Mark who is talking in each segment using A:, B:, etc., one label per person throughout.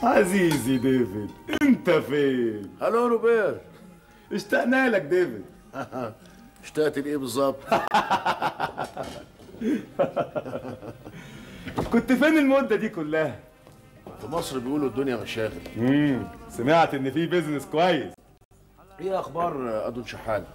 A: عزيزي ديفيد انت فين
B: هلو روبير
A: اشتقنا لك ديفيد
B: اشتقت لايه بالظبط
A: كنت فين المده دي كلها
B: في مصر بيقولوا الدنيا مشاغل
A: امم سمعت ان في بيزنس كويس
B: ايه اخبار ادون شحال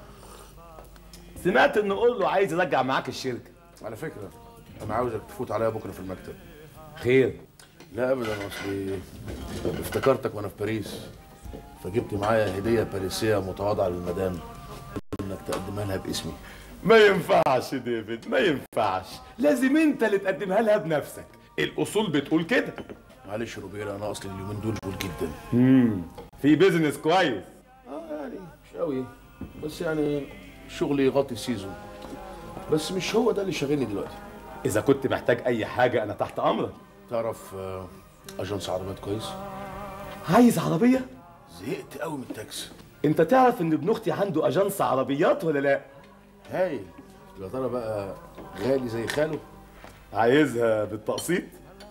A: سمعت انه قول له عايز يرجع معاك الشركه
B: على فكره انا عاوزك تفوت عليا بكره في المكتب
A: خير
B: لا ابدا اصلي افتكرتك وانا في باريس فجبت معايا هديه باريسيه متواضعه للمدام انك تقدمها لها باسمي
A: ما ينفعش ديفيد ما ينفعش لازم انت اللي تقدمها لها بنفسك الاصول بتقول كده
B: معلش يا روبير انا اصلي اليومين دول مشغول جدا
A: امم في بيزنس كويس
B: اه يعني مش قوي بس يعني شغلي يغطي السيزون بس مش هو ده اللي شاغلني دلوقتي
A: اذا كنت محتاج اي حاجه انا تحت امرك
B: تعرف آه، اجنس عربيات كويس
A: عايز عربيه
B: زهقت قوي من التاكسي
A: انت تعرف ان ابن اختي عنده اجنس عربيات ولا لا
B: هايل يا ترى بقى غالي زي خاله
A: عايزها بالتقسيط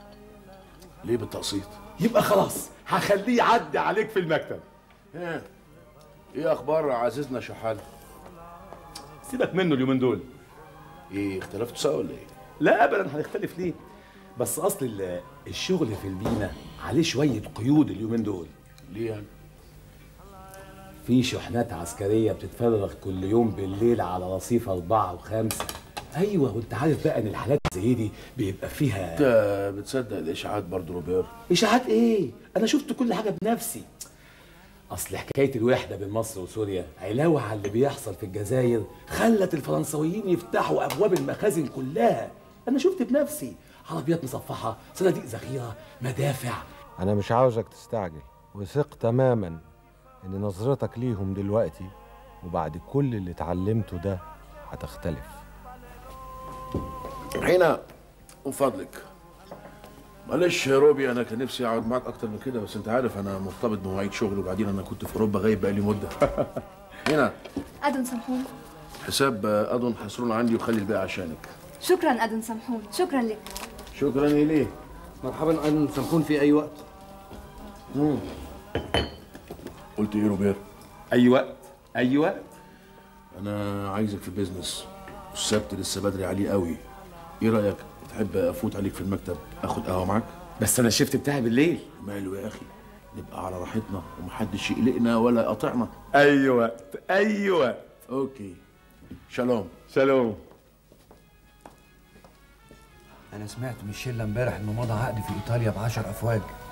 B: ليه بالتقسيط
A: يبقى خلاص هخليه يعدي عليك في المكتب
B: ايه ايه اخبار عزيزنا شحال
A: سيبك منه اليومين دول
B: ايه اختلفتوا سوا ولا ايه
A: لا ابدا هنختلف ليه بس اصل ال- الشغل في المينا عليه شويه قيود اليومين دول
B: ليه يعني
A: في شحنات عسكريه بتتفرغ كل يوم بالليل على رصيف أربعة وخمسة ايوه وانت عارف بقى ان الحالات زي دي بيبقى فيها
B: انت بتصدق الاشاعات برضه روبير
A: اشاعات ايه انا شفت كل حاجه بنفسي اصل حكايه الوحده بين مصر وسوريا علاوه على اللي بيحصل في الجزائر خلت الفرنساويين يفتحوا ابواب المخازن كلها انا شفت بنفسي عربيات مصفحه صناديق ذخيره مدافع
C: أنا مش عاوزك تستعجل وثق تماما إن نظرتك ليهم دلوقتي وبعد كل اللي اتعلمته ده هتختلف
B: هنا من فضلك معلش يا روبي انا كان نفسي اقعد معاك اكتر من كده بس انت عارف انا مرتبط بمواعيد شغل وبعدين انا كنت في اوروبا غايب بقالي مده هنا
D: أدن سمحون
B: حساب اظن حصرون عندي وخلي الباقي عشانك
D: شكرا أدن سمحون شكرا لك
B: شكرا اليه
E: مرحبا أن سمحون في أي وقت
B: قلت ايه روبير
A: اي وقت اي وقت
B: انا عايزك في بيزنس السبت لسه بدري عليه قوي ايه رايك تحب افوت عليك في المكتب اخد قهوه معاك
A: بس انا الشفت بتاعي بالليل
B: ماله يا اخي نبقى على راحتنا ومحدش يقلقنا ولا يقاطعنا
A: اي وقت اي وقت
B: اوكي شالوم
A: سلام
E: أنا سمعت من الشلة امبارح إنه مضى عقد في إيطاليا بعشر أفواج